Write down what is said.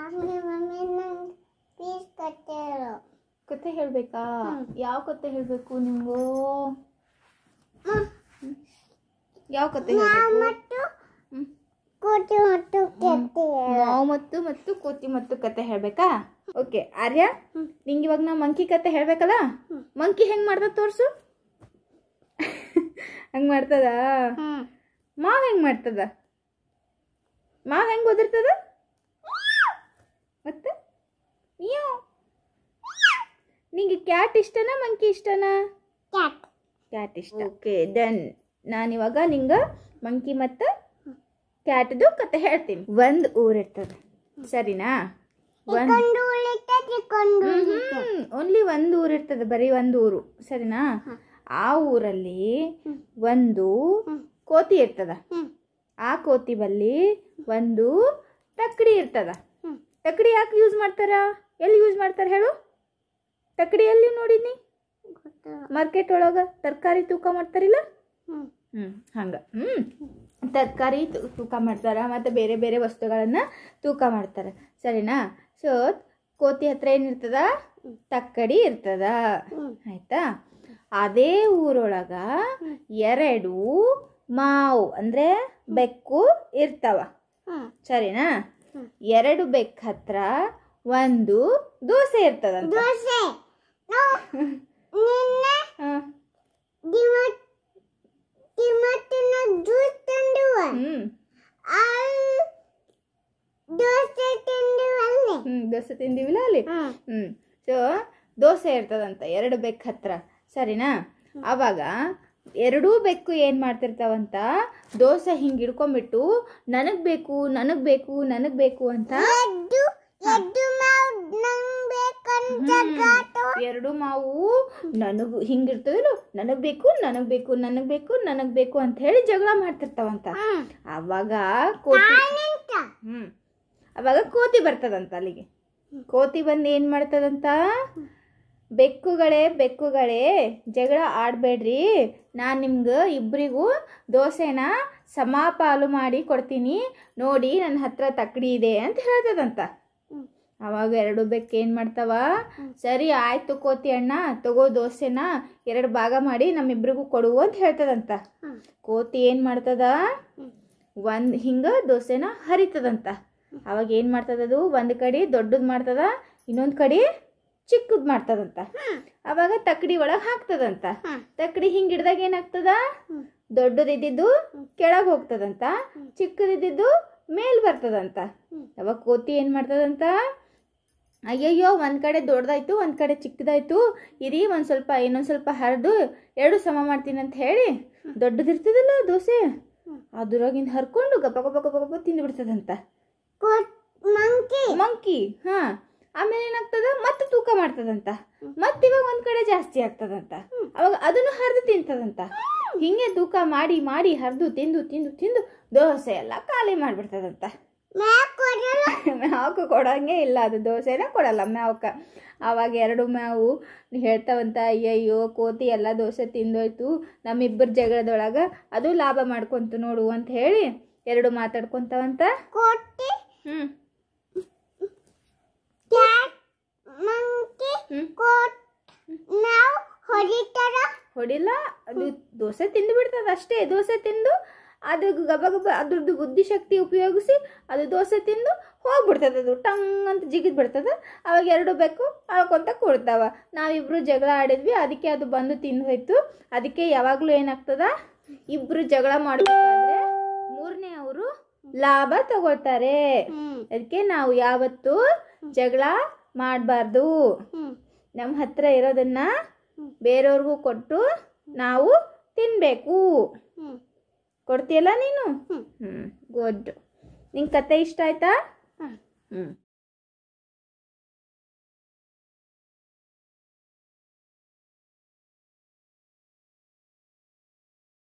Mummy mummy ನಂಗೆ please ಕಟ್ಟೇಳು ಕತೆ ಹೇಳ್ಬೇಕಾ ಯಾವ ಕತೆ ಹೇಳ್ಬೇಕು ನಿಮ್ಗೂ ಯಾವ ಕತೆ ಹೇಳ್ಬೇಕು ಮತ್ತು ಹ್ಮ್. ಕೋಟಿ ಮತ್ತು ಕೆಟ್ಟೇಳು ಮಾವು ಮತ್ತು ಮತ್ತು ಕೋತಿ ಮತ್ತು ಕತೆ ಹೇಳ್ಬೇಕಾ ಓಕೆ ಆರ್ಯ ನಿಂಗೆ ಇವಾಗ ನಾ ಮಂಕಿ ಕತೆ ಹೇಳ್ಬೇಕಲ್ಲ ಮಂಕಿ ಹೆಂಗ್ ಮಾಡ್ತದ ತೋರ್ಸು ಹಂಗ್ ಮಾಡ್ತದ ಹ್ಮ್ ಮಾವ್ ಹೆಂಗ್ ಮಾಡ್ತದ ಮಾವ್ ಹೆಂಗ್ ಓದಿರ್ತದ ಮತ್ತೆ ಮಿಯಾವ್. ನಿಂಗೆ ಕ್ಯಾಟ್ ಇಷ್ಟನಾ ಮಂಕಿ ಇಷ್ಟನಾ ಕ್ಯಾಟ್ ಕ್ಯಾಟ್ ಇಷ್ಟ ಓಕೆ ಡನ್ ನಾನಿವಾಗ ನಿಂಗ ಮಂಕಿ ಮತ್ತು ಕ್ಯಾಟ್ದು ಕತೆ ಹೇಳ್ತೀನಿ ಒಂದು ಊರಿರ್ತದೆ ಸರಿನಾ ಒಂದ್ ಕೊಂಡು ಉಳಿತದೆ ಕೊಂಡು ಓನ್ಲಿ ಒಂದು ಊರು ಇರ್ತದೆ ಬರೀ ಒಂದು ಊರು ಸರಿನಾ ಆ ಊರಲ್ಲಿ ಒಂದು ಕೋತಿ ಇರ್ತದ ಹ್ಮ್ ಆ ಕೋತಿ ಬಲ್ಲಿ ಒಂದು ತಕ್ಕಡಿ ಇರ್ತದ ಹ್ಮ್. ತಕ್ಕಡಿ ಯಾಕೆ ಯೂಸ್ ಮಾಡ್ತಾರ ಎಲ್ಲಿ ಯೂಸ್ ಮಾಡ್ತಾರ ಹೇಳು ತಕ್ಕಡಿ ಎಲ್ಲಿ ನೋಡಿದ್ನಿ ಗೊತ್ತಿಲ್ಲ ಮಾರ್ಕೆಟ್ ಒಳಗ ತರಕಾರಿ ತೂಕ ಮಾಡ್ತಾರಿಲ್ಲ ಹ್ಮ್ ಹ್ಞೂ ಹಂಗೆ ಹ್ಞೂ ತರಕಾರಿ ತೂಕ ಮಾಡ್ತಾರೆ ಮತ್ತು ಬೇರೆ ಬೇರೆ ವಸ್ತುಗಳನ್ನು ತೂಕ ಮಾಡ್ತಾರೆ ಸರಿನಾ ಸೊ ಕೋತಿ ಹತ್ರ ಏನಿರ್ತದ ತಕ್ಕಡಿ ಇರ್ತದ ಹ್ಮ್ ಆಯ್ತಾ ಅದೇ ಊರೊಳಗ ಎರಡು ಮಾವು ಅಂದರೆ ಬೆಕ್ಕು ಇರ್ತಾವ ಹ್ಮ್ ಸರಿನಾ ಹ್ಮ್. ಎರಡು ಬೆಕ್ಕ ಹತ್ರ ಒಂದು ದೋಸೆ ಇರ್ತದಂತ ದೋಸೆ ನಾವು ನಿನ್ನೆ ಹಾಂ ದಿಮತ್ ದಿಮತ್ತಿನ ಜ್ಯೂಸ್ ತಂದುವ ಹ್ಞೂ ಅಲ್ಲಿ ದೋಸೆ ತಿಂದುವಲ್ಲಿ ಹ್ಞೂ ದೋಸೆ ತಿಂದಿವಿಲ್ಲ ಅಲ್ಲಿ ಹ್ಮ್ ಹ್ಮ್ ಸೊ ದೋಸೆ ಇರ್ತದಂತ ಎರಡು ಬೆಕ್ಕು ಹತ್ರ ಸರಿನಾ ಅವಾಗ ಎರಡೂ ಬೆಕ್ಕು ಏನು ಮಾಡ್ತಿರ್ತಾವಂತ ದೋಸೆ ಹಿಂಗೆ ಹಿಡ್ಕೊಂಬಿಟ್ಟು ನನಗೆ ಬೇಕು ನನಗೆ ಬೇಕು ನನಗೆ ಬೇಕು ಅಂತ ಎದ್ದು ಎದ್ದು ಮಾವು ನಂಗ್ ಬೇಕಂತ ಕಾಟು ಎರಡು ಮಾವು ನನಗೂ ಹಿಂಗಿರ್ತದಲ್ಲ ನನಗೆ ಬೇಕು ನನಗೆ ಬೇಕು ನನಗೆ ಬೇಕು ನನಗೆ ಬೇಕು ಅಂತ ಹೇಳಿ ಜಗಳ ಮಾಡ್ತಿರ್ತಾವಂತ ಹ್ಮ್ ಅವಾಗ ಕೋತಿ ನಿಂತ ಹ್ಮ್ ಅವಾಗ ಕೋತಿ ಬರ್ತದಂತ ಅಲ್ಲಿಗೆ ಕೋತಿ ಬಂದು ಏನು ಮಾಡ್ತದಂತ ಬೆಕ್ಕುಗಳೇ ಬೆಕ್ಕುಗಳೇ ಜಗಳ ಆಡಬೇಡ್ರಿ ನಾನು ನಿಮ್ಗೆ ಇಬ್ಬರಿಗೂ ದೋಸೆನ ಸಮಪಾಲು ಮಾಡಿ ಕೊಡ್ತೀನಿ ನೋಡಿ ನನ್ನ ಹತ್ರ ತಕ್ಕಡಿ ಇದೆ ಅಂತ ಹೇಳ್ತದಂತ ಹ್ಮ್. ಅವಾಗ ಎರಡು ಬೆಕ್ಕು ಏನು ಮಾಡ್ತಾವ ಸರಿ ಆಯ್ತು ಕೋತಿ ಅಣ್ಣ ತಗೋ ದೋಸೆನ ಎರಡು ಭಾಗ ಮಾಡಿ ನಮ್ಮಿಬ್ರಿಗೂ ಕೊಡು ಅಂತ ಹೇಳ್ತದಂತ ಹ್ಮ್. ಕೋತಿ ಏನು ಮಾಡ್ತದ ಹ್ಮ್. ಒಂದು ಹಿಂಗೆ ದೋಸೆನ ಹರಿತದಂತ ಅವಾಗ ಏನು ಮಾಡ್ತದದು ಒಂದು ಕಡೆ ದೊಡ್ಡದು ಮಾಡ್ತದ ಇನ್ನೊಂದು ಕಡೆ ಚಿಕ್ಕದು ಮಾಡ್ತದಂತ ಅವಾಗ ತಕ್ಕಡಿ ಒಳಗೆ ಹಾಕ್ತದಂತ ಹ್ಮ್. ತಕ್ಕಡಿ ಹಿಂಗೆ ಹಿಡ್ದಾಗ ಏನಾಗ್ತದ ಹ್ಮ್. ದೊಡ್ಡದಿದ್ದಿದ್ದು ಕೆಳಗೆ ಹೋಗ್ತದಂತ ಚಿಕ್ಕದಿದ್ದಿದ್ದು ಮೇಲ್ ಬರ್ತದಂತ ಹ್ಮ್. ಅವಾಗ ಕೋತಿ ಏನು ಮಾಡ್ತದಂತ ಅಯ್ಯಯ್ಯೋ ಒಂದು ಕಡೆ ದೊಡ್ಡದಾಯ್ತು ಒಂದು ಕಡೆ ಚಿಕ್ಕದಾಯ್ತು ಇರಿ ಒಂದು ಸ್ವಲ್ಪ ಇನ್ನೊಂದು ಸ್ವಲ್ಪ ಹರಿದು ಎರಡು ಸಮ ಮಾಡ್ತೀನಿ ಅಂತ ಹೇಳಿ ದೊಡ್ಡದಿರ್ತದಲ್ಲ ದೋಸೆ ಅದ್ರಾಗಿಂದ ಹರ್ಕೊಂಡು ಗಪ ಗಪ ಗಪ ಗಪ ತಿಂದು ಬಿಡ್ತದಂತ ಕೋಟ್ ಮಂಕಿ ಮಂಕಿ ಹಾ ಆಮೇಲೆ ಏನಾಗ್ತದ ಮತ್ತೆ ತೂಕ ಮಾಡ್ತದಂತ ಮತ್ತೆ ಇವಾಗ ಒಂದ್ ಕಡೆ ಜಾಸ್ತಿ ಆಗ್ತದಂತ ಅವಾಗ ಅದನ್ನು ಹರಿದು ತಿಂತದಂತ ಹಿಂಗೆ ತೂಕ ಮಾಡಿ ಮಾಡಿ ಹರಿದು ತಿಂದು ತಿಂದು ತಿಂದು ದೋಸೆ ಎಲ್ಲ ಖಾಲಿ ಮಾಡ್ಬಿಡ್ತದಂತ ಮ್ಯಾಕ್ ಕೊಡಲ್ಲ ಮ್ಯಾವ್ಕ ಕೊಡಂಗೆ ಇಲ್ಲ ಅದು ದೋಸೆನ ಕೊಡಲ್ಲ ಮ್ಯಾವ್ಕ ಆವಾಗ ಎರಡು ಮ್ಯಾವು ಹೇಳ್ತಾವಂತ ಅಯ್ಯಯ್ಯೋ ಕೋತಿ ಎಲ್ಲ ದೋಸೆ ತಿಂದೋಯ್ತು ನಮ್ಮಿಬ್ಬರ ಜಗಳದೊಳಗ ಅದು ಲಾಭ ಮಾಡ್ಕೊಂತು ನೋಡು ಅಂತ ಹೇಳಿ ಎರಡು ಮಾತಾಡ್ಕೊಂತಾವಂತ ಕೋಟಿ ಹ್ಮ್ ಕ್ಯಾಟ್ ಮಂಕಿ ಹ್ಮ್ ಕೋಟ್ ನಾವು ಹೊಡಿತಾರ ಹೊಡಿಲ್ಲ ಅದು ದೋಸೆ ತಿಂದು ಬಿಡ್ತದ ಅಷ್ಟೇ ದೋಸೆ ತಿಂದು ಅದು ಗಬ ಗಬ ಅದ್ರದ್ದು ಬುದ್ಧಿಶಕ್ತಿ ಉಪಯೋಗಿಸಿ ಅದು ದೋಸೆ ತಿಂದು ಹೋಗ್ಬಿಡ್ತದ ಅದು ಟಂಗ್ ಅಂತ ಜಿಗಿದ್ ಬಿಡ್ತದ ಅವಾಗ ಎರಡು ಬೇಕು ಅಳ್ಕೊಂತ ಕೊಡ್ತಾವ ನಾವಿಬ್ರು ಜಗಳ ಆಡಿದ್ವಿ ಅದಕ್ಕೆ ಅದು ಬಂದು ತಿಂದು ಹೋಯ್ತು ಅದಕ್ಕೆ ಯಾವಾಗಲೂ ಏನಾಗ್ತದ ಇಬ್ರು ಜಗಳ ಮಾಡಬೇಕಾದ್ರೆ ಮೂರನೇ ಅವರು ಲಾಭ ತಗೊಳ್ತಾರೆ ಹ್ಮ್ ಅದಕ್ಕೆ ನಾವು ಯಾವತ್ತೂ ಜಗಳ ಮಾಡಬಾರ್ದು ಹ್ಮ್ ನಮ್ಮ ಹತ್ರ ಇರೋದನ್ನ ಬೇರೆಯವ್ರಿಗೂ ಕೊಟ್ಟು ನಾವು ತಿನ್ನಬೇಕು ಹ್ಮ್ ಕೊಡ್ತೀಯಲ್ಲ ನೀನು ಹ್ಮ್. ಹ್ಞೂ ಗುಡ್ ನಿಂಗೆ ಕತೆ ಇಷ್ಟ ಆಯ್ತಾ ಹ್ಮ್. ಹ್ಞೂ